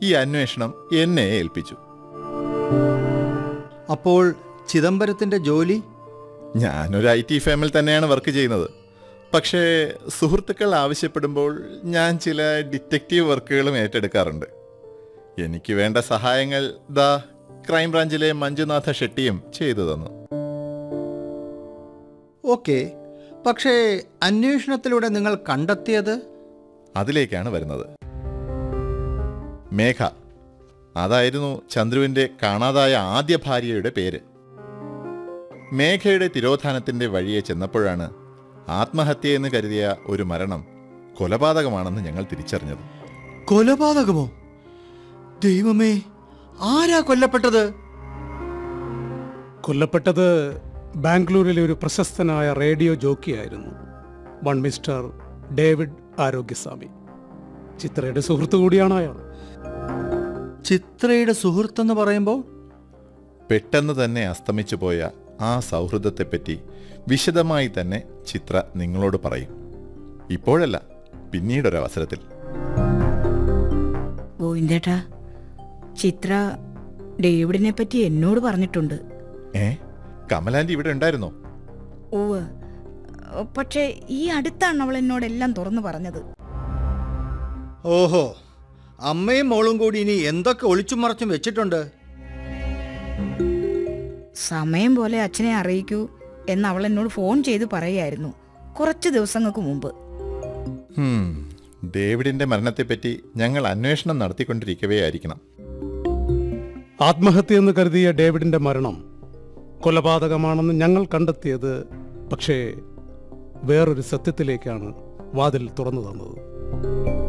ഈ അന്വേഷണം എന്നെ ഏൽപ്പിച്ചു അപ്പോൾ ചിദംബരത്തിന്റെ ജോലി ഞാനൊരു ഐ ടി ഫേമിൽ തന്നെയാണ് വർക്ക് ചെയ്യുന്നത് പക്ഷേ സുഹൃത്തുക്കൾ ആവശ്യപ്പെടുമ്പോൾ ഞാൻ ചില ഡിറ്റക്റ്റീവ് വർക്കുകളും ഏറ്റെടുക്കാറുണ്ട് എനിക്ക് വേണ്ട സഹായങ്ങൾ ദാ ക്രൈംബ്രാഞ്ചിലെ മഞ്ജുനാഥ ഷെട്ടിയും ചെയ്തു തന്നു ഓക്കെ പക്ഷേ അന്വേഷണത്തിലൂടെ നിങ്ങൾ കണ്ടെത്തിയത് അതിലേക്കാണ് വരുന്നത് മേഘ അതായിരുന്നു ചന്ദ്രുവിൻ്റെ കാണാതായ ആദ്യ ഭാര്യയുടെ പേര് മേഘയുടെ തിരോധാനത്തിൻ്റെ വഴിയെ ചെന്നപ്പോഴാണ് ആത്മഹത്യയെന്ന് കരുതിയ ഒരു മരണം കൊലപാതകമാണെന്ന് ഞങ്ങൾ തിരിച്ചറിഞ്ഞത് കൊലപാതകമോ ദൈവമേ ആരാ കൊല്ലപ്പെട്ടത് കൊല്ലപ്പെട്ടത് ബാംഗ്ലൂരിലെ ഒരു പ്രശസ്തനായ റേഡിയോ ജോക്കിയായിരുന്നു വൺ മിസ്റ്റർ ഡേവിഡ് ആരോഗ്യസ്വാമി ചിത്രയുടെ സുഹൃത്തു കൂടിയാണ് അയാൾ ചിത്രയുടെ സുഹൃത്തെന്ന് പറയുമ്പോൾ പെട്ടെന്ന് തന്നെ അസ്തമിച്ചു പോയ ആ സൗഹൃദത്തെപ്പറ്റി വിശദമായി തന്നെ ചിത്ര നിങ്ങളോട് പറയും ഇപ്പോഴല്ല പിന്നീടൊരവസരത്തിൽ ഗോവിന്ദേട്ടാ ചിത്ര ഡേവിഡിനെ പറ്റി എന്നോട് പറഞ്ഞിട്ടുണ്ട് ഏ കമലാൻറ്റി ഇവിടെ ഉണ്ടായിരുന്നോ ഓവ് പക്ഷേ ഈ അടുത്താണ് അവൾ എന്നോടെല്ലാം തുറന്നു പറഞ്ഞത് ഓഹോ അമ്മയും മോളും കൂടി ഇനി എന്തൊക്കെ ഒളിച്ചും മറച്ചും വെച്ചിട്ടുണ്ട് സമയം പോലെ അച്ഛനെ അറിയിക്കൂ എന്ന് അവൾ എന്നോട് ഫോൺ ചെയ്ത് പറയുമായിരുന്നു കുറച്ച് ദിവസങ്ങൾക്ക് മുമ്പ് ഹും, ഡേവിഡിന്റെ മരണത്തെപ്പറ്റി ഞങ്ങൾ അന്വേഷണം നടത്തിക്കൊണ്ടിരിക്കവേ ആയിരിക്കണം ആത്മഹത്യയെന്ന് കരുതിയ ഡേവിഡിന്റെ മരണം കൊലപാതകമാണെന്ന് ഞങ്ങൾ കണ്ടെത്തിയത് പക്ഷേ വേറൊരു സത്യത്തിലേക്കാണ് വാതിൽ തുറന്നു തന്നത്